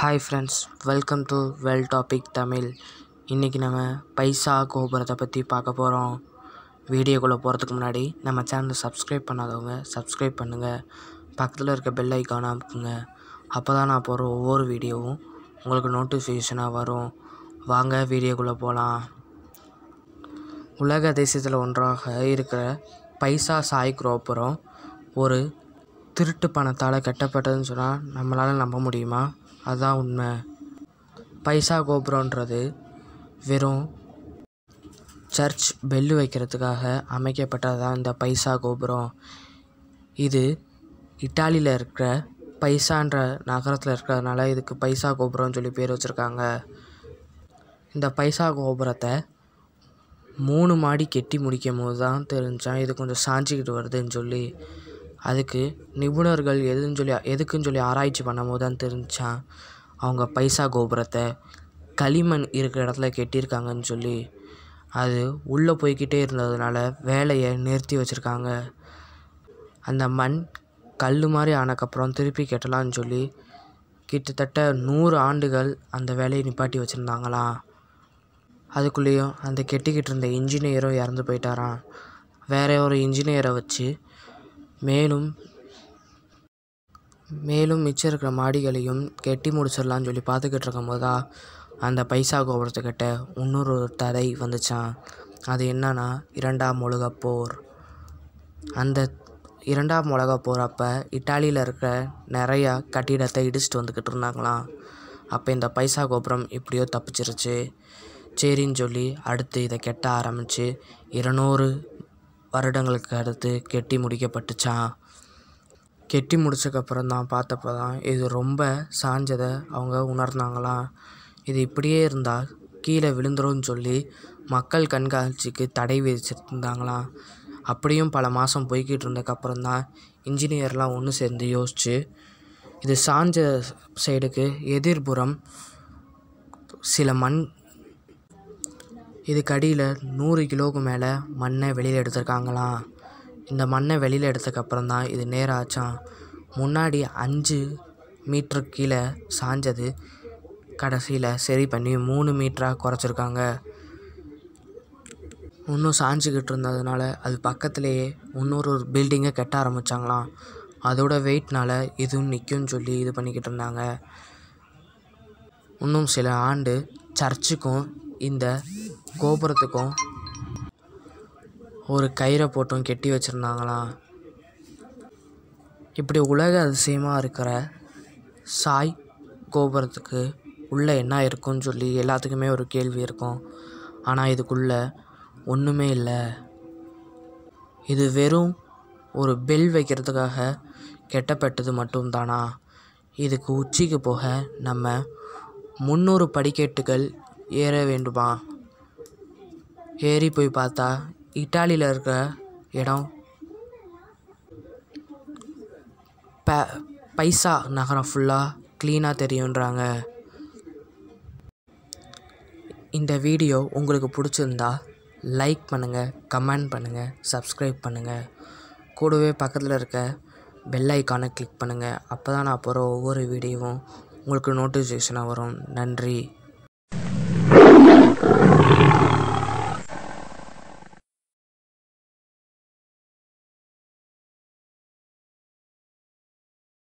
hi friends welcome to well topic Tamil இன்றைக்கி நம்ம பைசா கோபுரத்தை பற்றி பார்க்க போகிறோம் வீடியோக்குள்ளே போகிறதுக்கு முன்னாடி நம்ம சேனலை சப்ஸ்கிரைப் பண்ணாதவங்க சப்ஸ்கிரைப் பண்ணுங்கள் பக்கத்தில் இருக்க பெல் ஐக்கானை அமுக்குங்க அப்போ தான் நான் போகிற ஒவ்வொரு வீடியோவும் உங்களுக்கு நோட்டிஃபிகேஷனாக வரும் வாங்க வீடியோக்குள்ளே போகலாம் உலக அதிசயத்தில் ஒன்றாக இருக்கிற பைசா சாய் கோபுரம் ஒரு திருட்டு பணத்தால் கட்டப்பட்டதுன்னு சொன்னால் நம்மளால் நம்ப முடியுமா அதுதான் உண்மை பைசா கோபுரன்றது வெறும் சர்ச் பெல்லு வைக்கிறதுக்காக அமைக்கப்பட்டது தான் இந்த பைசா கோபுரம் இது இட்டாலியில் இருக்கிற பைசான்ற நகரத்தில் இருக்கிறதுனால இதுக்கு பைசா கோபுரம்னு சொல்லி பேர் வச்சுருக்காங்க இந்த பைசா கோபுரத்தை மூணு மாடி கெட்டி முடிக்கும் போது தான் தெரிஞ்சான் இது கொஞ்சம் சாஞ்சிக்கிட்டு வருதுன்னு சொல்லி அதுக்கு நிபுணர்கள் எதுன்னு சொல்லி எதுக்குன்னு சொல்லி ஆராய்ச்சி பண்ணும்போது தான் தெரிஞ்சான் அவங்க பைசா கோபுரத்தை களிமண் இருக்கிற இடத்துல கெட்டியிருக்காங்கன்னு சொல்லி அது உள்ளே போய்க்கிட்டே இருந்ததுனால வேலையை நிறுத்தி வச்சுருக்காங்க அந்த மண் கல் மாதிரி ஆனக்கப்புறம் திருப்பி கெட்டலான்னு சொல்லி கிட்டத்தட்ட நூறு ஆண்டுகள் அந்த வேலையை நிப்பாட்டி வச்சுருந்தாங்களாம் அதுக்குள்ளேயும் அந்த கெட்டிக்கிட்டு இருந்த இன்ஜினியரும் இறந்து போயிட்டாராம் வேற ஒரு இன்ஜினியரை வச்சு மேலும் மேலும் மிச்சம் இருக்கிற மாடிகளையும் கெட்டி முடிச்சிடலான்னு சொல்லி பார்த்துக்கிட்டு இருக்கும்போது தான் அந்த பைசா கோபுரத்துக்கிட்ட இன்னொரு தடை வந்துச்சான் அது என்னன்னா இரண்டாம் உலகப் போர் அந்த இரண்டாம் உலகப் போர் அப்போ இட்டாலியில் இருக்கிற நிறையா கட்டிடத்தை இடிச்சிட்டு வந்துக்கிட்டு இருந்தாங்களாம் அப்போ இந்த பைசா கோபுரம் எப்படியோ தப்பிச்சிருச்சு சரின்னு சொல்லி அடுத்து இதை கெட்ட ஆரம்பித்து இருநூறு வருடங்களுக்கு அடுத்து கெட்டி முடிக்கப்பட்டுச்சான் கெட்டி முடிச்சக்கப்புறம் தான் பார்த்தப்ப தான் இது ரொம்ப சாஞ்சதை அவங்க உணர்ந்தாங்களாம் இது இப்படியே இருந்தால் கீழே விழுந்துரும்னு சொல்லி மக்கள் கண்காட்சிக்கு தடை விதிச்சிருந்தாங்களாம் அப்படியும் பல மாதம் போய்கிட்டு இருந்ததுக்கப்புறம் தான் இன்ஜினியர்லாம் ஒன்று சேர்ந்து யோசித்து இது சாஞ்ச சைடுக்கு எதிர்புறம் சில மண் இதுக்கு அடியில் நூறு கிலோவுக்கு மேலே மண்ணை வெளியில் எடுத்திருக்காங்களாம் இந்த மண்ணை வெளியில் எடுத்ததுக்கப்புறம் தான் இது நேராச்சான் முன்னாடி அஞ்சு மீட்ரு கீழே சாஞ்சது கடைசியில் சரி பண்ணி மூணு மீட்டராக குறைச்சிருக்காங்க இன்னும் சாஞ்சிக்கிட்டு இருந்ததுனால அது பக்கத்துலேயே இன்னொரு ஒரு பில்டிங்கை கட்ட ஆரம்பித்தாங்களாம் அதோட வெயிட்னால் இதுவும் நிற்கும்னு சொல்லி இது பண்ணிக்கிட்டு இருந்தாங்க இன்னும் சில ஆண்டு சர்ச்சுக்கும் இந்த கோபுரத்துக்கும் ஒரு கயிறை போட்டும் கெட்டி வச்சுருந்தாங்களாம் இப்படி உலக அதிசயமாக இருக்கிற சாய் கோபுரத்துக்கு உள்ளே என்ன இருக்குன்னு சொல்லி எல்லாத்துக்குமே ஒரு கேள்வி இருக்கும் ஆனால் இதுக்குள்ளே ஒன்றுமே இல்லை இது வெறும் ஒரு பெல் வைக்கிறதுக்காக கெட்டப்பட்டது மட்டும்தானா இதுக்கு உச்சிக்கு போக நம்ம முந்நூறு படிக்கட்டுகள் ஏற வேண்டுமா ஏறி போய் பார்த்தா இட்டாலியில் இருக்கிற இடம் ப பைசா நகரம் ஃபுல்லாக க்ளீனாக தெரியுன்றாங்க இந்த வீடியோ உங்களுக்கு பிடிச்சிருந்தா லைக் பண்ணுங்கள் கமெண்ட் பண்ணுங்கள் சப்ஸ்கிரைப் பண்ணுங்கள் கூடவே பக்கத்தில் இருக்க பெல் ஐக்கானை கிளிக் பண்ணுங்கள் அப்போ தான் நான் போகிற ஒவ்வொரு வீடியோவும் உங்களுக்கு நோட்டிஃபிகேஷனாக வரும் நன்றி